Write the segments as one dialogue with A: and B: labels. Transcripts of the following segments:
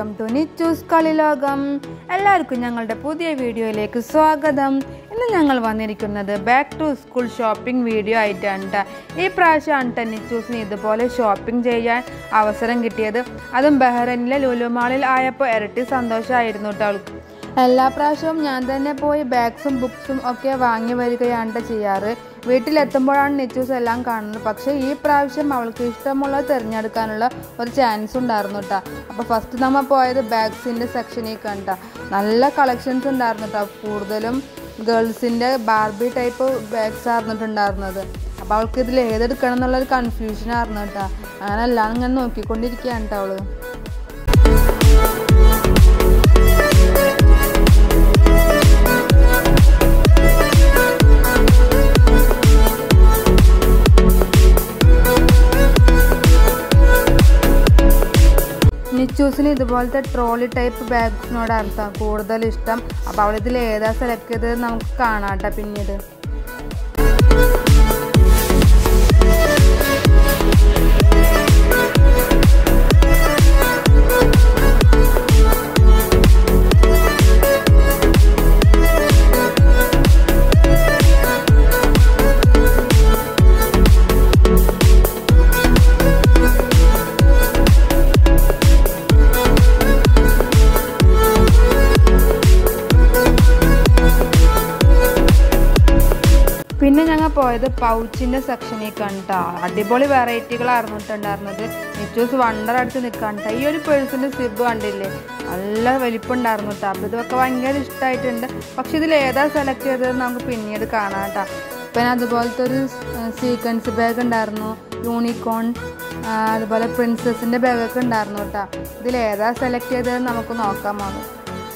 A: Welcome to Nichu's കളിലോകം എല്ലാവർക്കും ഞങ്ങളുടെ പുതിയ വീഡിയോയിലേക്ക് സ്വാഗതം ഇന്ന് ഞങ്ങൾ വന്നിരിക്കുന്നത് back to school shopping video ആയിട്ടാണ് ട്ടാ. ഈ പ്രാവശ്യമാണ് ട്ടാ നിച്ചൂസിന് ഇതുപോലെ ഷോപ്പിംഗ് ചെയ്യാൻ അവസരം കിട്ടിയത് അതും ബഹ്റൈനിലെ ലുലു മാളിൽ ആയപ്പോൾ ഇരട്ടി സന്തോഷമായിരുന്നു കേട്ടോ അവൾക്ക് എല്ലാ പ്രാവശ്യവും ഞാൻ തന്നെ പോയി ബാഗ്സും ബുക്സും ഒക്കെ വാങ്ങി വരികയാണ് ട്ടോ ചെയ്യാറ് വീട്ടിലെത്തുമ്പോഴാണ് നിച്ചൂസ് എല്ലാം കാണുന്നത് പക്ഷേ ഈ പ്രാവശ്യം അവൾക്ക് ഇഷ്ടമുള്ളത് തിരഞ്ഞെടുക്കാനുള്ള ഒരു ചാൻസ് ഉണ്ടായിരുന്നു കേട്ടോ അപ്പോൾ ഫസ്റ്റ് നമ്മൾ പോയത് ബാഗ്സിൻ്റെ സെക്ഷനിൽ കണ്ട നല്ല കളക്ഷൻസ് ഉണ്ടായിരുന്നു കേട്ടോ കൂടുതലും ഗേൾസിൻ്റെ ബാർബി ടൈപ്പ് ബാഗ്സ് ആയിരുന്നിട്ടുണ്ടായിരുന്നത് അപ്പോൾ അവൾക്ക് ഇതിൽ ഏതെടുക്കണം എന്നുള്ളൊരു കൺഫ്യൂഷൻ ആയിരുന്നു കേട്ടോ അങ്ങനെ എല്ലാം ഇങ്ങനെ നോക്കിക്കൊണ്ടിരിക്കുകയാണ് കേട്ടോ അവള് നിച്ചൂസിന് ഇതുപോലത്തെ ട്രോളി ടൈപ്പ് ബാഗ്സിനോടാണ് കൂടുതൽ ഇഷ്ടം അപ്പോൾ അവളിതിൽ ഏതാ സെലക്ട് ചെയ്തത് നമുക്ക് കാണാട്ടെ പിന്നീട് പിന്നെ ഞങ്ങൾ പോയത് പൗച്ചിൻ്റെ സെക്ഷനിൽ കണ്ടാ അടിപൊളി വെറൈറ്റികളായിരുന്നു ഉണ്ടായിരുന്നത് നിച്ചൂസ് വണ്ടർ അടിച്ച് നിൽക്കാണ്ട ഈ ഒരു പേഴ്സിൻ്റെ സിബ് കണ്ടില്ലേ നല്ല വലിപ്പമുണ്ടായിരുന്നു കേട്ടോ അപ്പോൾ ഇതൊക്കെ ഭയങ്കര ഇഷ്ടമായിട്ടുണ്ട് പക്ഷെ ഇതിൽ ഏതാ സെലക്ട് ചെയ്തത് നമുക്ക് പിന്നീട് കാണാം കേട്ടോ പിന്നെ അതുപോലത്തെ ഒരു സീക്വൻസ് ബാഗ് ഉണ്ടായിരുന്നു യൂണിക്കോൺ അതുപോലെ പ്രിൻസസിൻ്റെ ബാഗൊക്കെ ഉണ്ടായിരുന്നു കേട്ടോ ഇതിൽ ഏതാ സെലക്ട് ചെയ്തത് നമുക്ക് നോക്കാം ആകും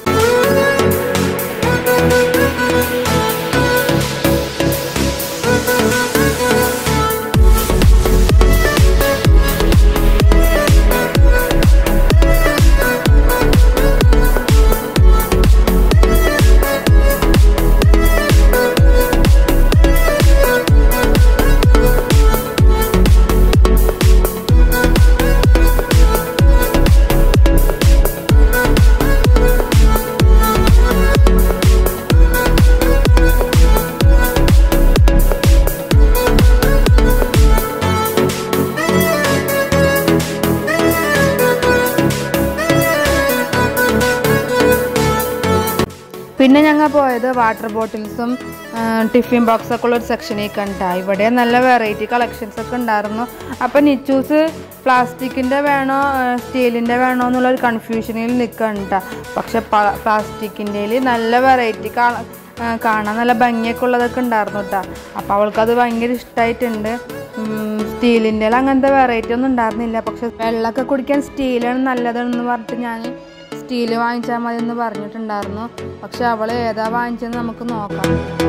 A: പിന്നെ ഞങ്ങൾ പോയത് വാട്ടർ ബോട്ടിൽസും ടിഫിൻ ബോക്സ് ഒക്കെ ഉള്ള ഒരു സെക്ഷനിൽ കണ്ട ഇവിടെ നല്ല വെറൈറ്റി കളക്ഷൻസ് ഒക്കെ ഉണ്ടായിരുന്നു അപ്പം നിച്ചൂസ് പ്ലാസ്റ്റിക്കിൻ്റെ വേണോ സ്റ്റീലിൻ്റെ വേണോ എന്നുള്ള ഒരു കൺഫ്യൂഷനിൽ നിൽക്കണ്ട പക്ഷെ പ്ലാസ്റ്റിക്കിൻ്റെ നല്ല വെറൈറ്റി കാണാൻ നല്ല ഭംഗിയൊക്കെ ഉള്ളതൊക്കെ ഉണ്ടായിരുന്നു കേട്ടോ അപ്പോൾ അവൾക്കത് ഭയങ്കര ഇഷ്ടമായിട്ടുണ്ട് സ്റ്റീലിൻ്റെ അങ്ങനത്തെ വെറൈറ്റി ഒന്നും ഉണ്ടായിരുന്നില്ല പക്ഷെ വെള്ളമൊക്കെ കുടിക്കാൻ സ്റ്റീലാണ് നല്ലതെന്ന് പറഞ്ഞിട്ട് ഞാൻ സ്റ്റീൽ വാങ്ങിച്ചാൽ മതി എന്ന് പറഞ്ഞിട്ടുണ്ടായിരുന്നു പക്ഷെ അവൾ ഏതാ വാങ്ങിച്ചതെന്ന് നമുക്ക് നോക്കാം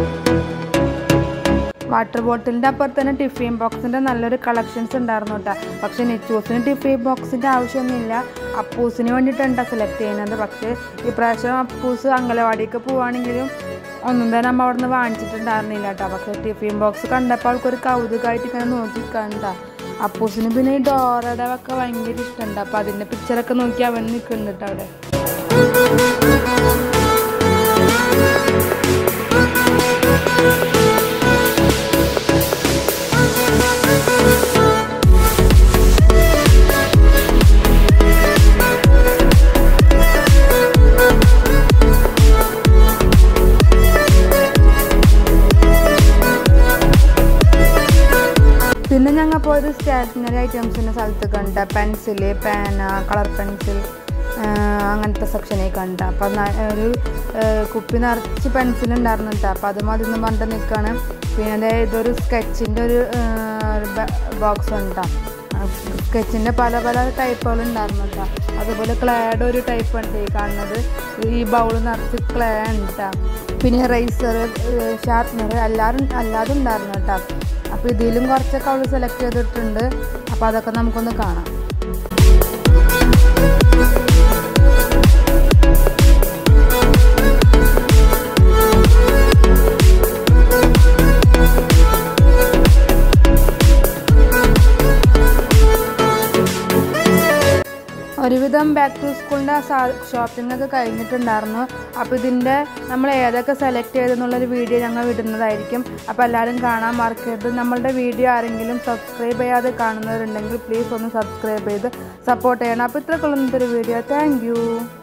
A: വാട്ടർ ബോട്ടിലിൻ്റെ അപ്പുറത്ത് തന്നെ ടിഫിൻ ബോക്സിൻ്റെ നല്ലൊരു കളക്ഷൻസ് ഉണ്ടായിരുന്നു കേട്ടോ പക്ഷെ നിച്ചൂസിന് ടിഫിൻ ബോക്സിൻ്റെ ആവശ്യമൊന്നുമില്ല അപ്പൂസിന് വേണ്ടിയിട്ടാണ് സെലക്ട് ചെയ്യുന്നത് പക്ഷേ ഇപ്രാവശ്യം അപ്പൂസ് അങ്കലവാടിക്ക് പോവുകയാണെങ്കിലും ഒന്നും തന്നെ അമ്മ അവിടെ നിന്ന് വാങ്ങിച്ചിട്ടുണ്ടായിരുന്നില്ല കേട്ടോ പക്ഷേ ടിഫിൻ ബോക്സ് കണ്ടപ്പോൾ അവൾക്കൊരു കൗതുകമായിട്ട് ഇങ്ങനെ നോക്കിക്കണ്ട അപ്പൂസിന് പിന്നെ ഈ ഡോറയുടെ ഒക്കെ ഭയങ്കര ഇഷ്ടമുണ്ട് അപ്പോൾ അതിൻ്റെ പിക്ചറൊക്കെ നോക്കി അവൻ നിൽക്കുന്നുണ്ട് അവിടെ പിന്നെ ഞങ്ങൾ പോയത് സ്റ്റേഷനറി ഐറ്റംസിൻ്റെ സ്ഥലത്ത് കണ്ട പെൻസില് പേന കളർ പെൻസിൽ അങ്ങനത്തെ സെക്ഷനിൽ കണ്ട അപ്പം ഒരു കുപ്പി നിറച്ച് പെൻസിൽ ഉണ്ടായിരുന്നു കേട്ടോ അപ്പം അത് മതി എന്ന് പറഞ്ഞിട്ട് നിൽക്കുകയാണ് പിന്നെ അതേ ഇതൊരു സ്കെച്ചിൻ്റെ ഒരു ബോക്സ് ഉണ്ടാ സ്കെച്ചിൻ്റെ പല പല ടൈപ്പുകൾ ഉണ്ടായിരുന്നു കേട്ടോ അതുപോലെ ക്ലേയുടെ ഒരു ടൈപ്പ് ഉണ്ട് ഈ കാണുന്നത് ഈ ബൗൾ നിറച്ച് ക്ലേ ഉണ്ട് കേട്ടോ പിന്നെ റൈസർ ഷാർപ്നർ എല്ലാവരും അല്ലാതെ ഉണ്ടായിരുന്നു കേട്ടോ അപ്പോൾ ഇതിലും കുറച്ചൊക്കെ അവൾ സെലക്ട് ചെയ്തിട്ടുണ്ട് അപ്പോൾ അതൊക്കെ നമുക്കൊന്ന് കാണാം ഒരുവിധം ബാക്ക് ടു സ്കൂളിൻ്റെ ഷോപ്പിംഗ് ഒക്കെ കഴിഞ്ഞിട്ടുണ്ടായിരുന്നു അപ്പോൾ ഇതിൻ്റെ നമ്മൾ ഏതൊക്കെ സെലക്ട് ചെയ്തെന്നുള്ളൊരു വീഡിയോ ഞങ്ങൾ വിടുന്നതായിരിക്കും അപ്പോൾ എല്ലാവരും കാണാൻ മറക്കരുത് നമ്മളുടെ വീഡിയോ ആരെങ്കിലും സബ്സ്ക്രൈബ് ചെയ്യാതെ കാണുന്നവരുണ്ടെങ്കിൽ പ്ലീസ് ഒന്ന് സബ്സ്ക്രൈബ് ചെയ്ത് സപ്പോർട്ട് ചെയ്യണം അപ്പോൾ ഇത്രക്കുള്ള ഇന്നത്തെ ഒരു വീഡിയോ താങ്ക്